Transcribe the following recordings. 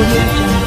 audio jungle.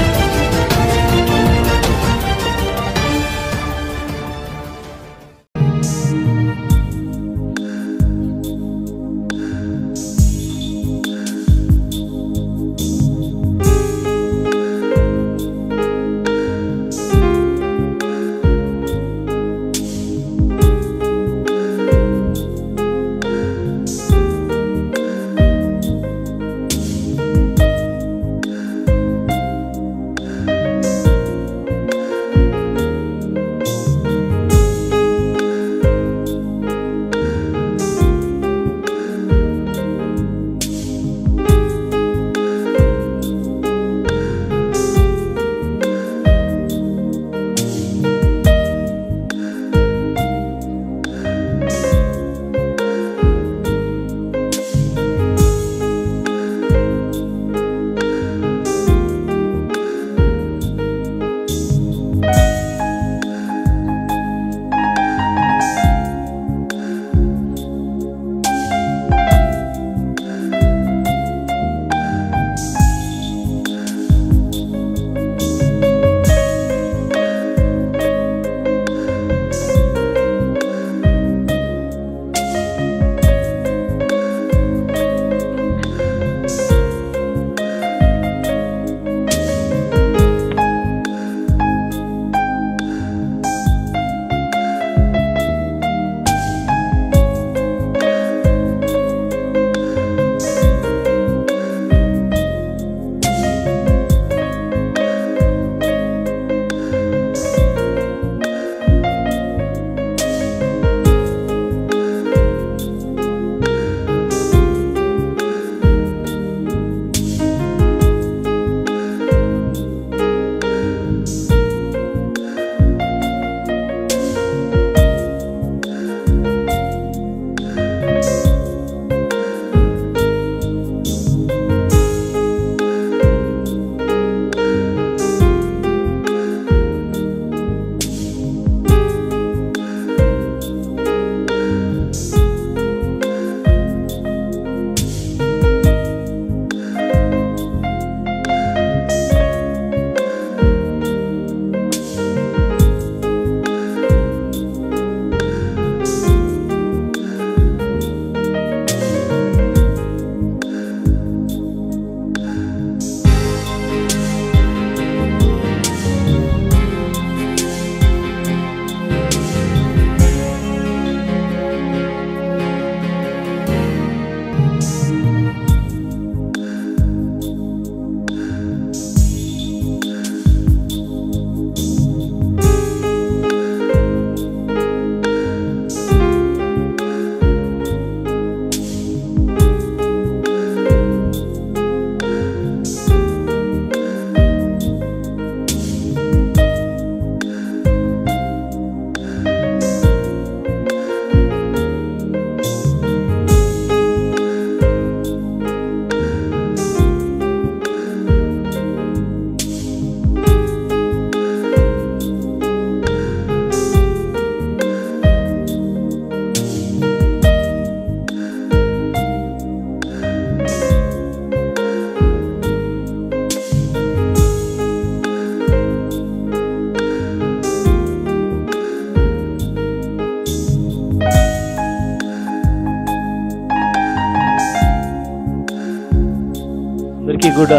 అందరికీ కూడా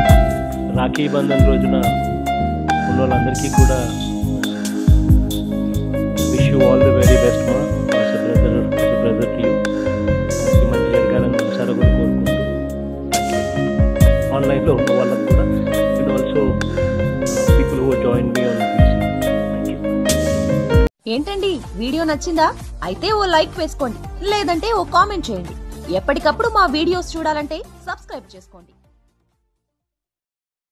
రాఖీ బంధన్ రోజున ఉన్న వాళ్ళందరికీ కూడా wish you all the very best మా బ్రదర్ బ్రదర్ టు యూ మంచి జరగాలని మనసారా కూడా కోరుకుంటూ ఆన్లైన్లో ఉన్న వాళ్ళకు కూడా and also people who join me on thank you ఏంటండి వీడియో నచ్చిందా అయితే ఓ లైక్ వేసుకోండి లేదంటే ఓ కామెంట్ చేయండి ఎప్పటికప్పుడు మా వీడియోస్ చూడాలంటే సబ్స్క్రైబ్ చేసుకోండి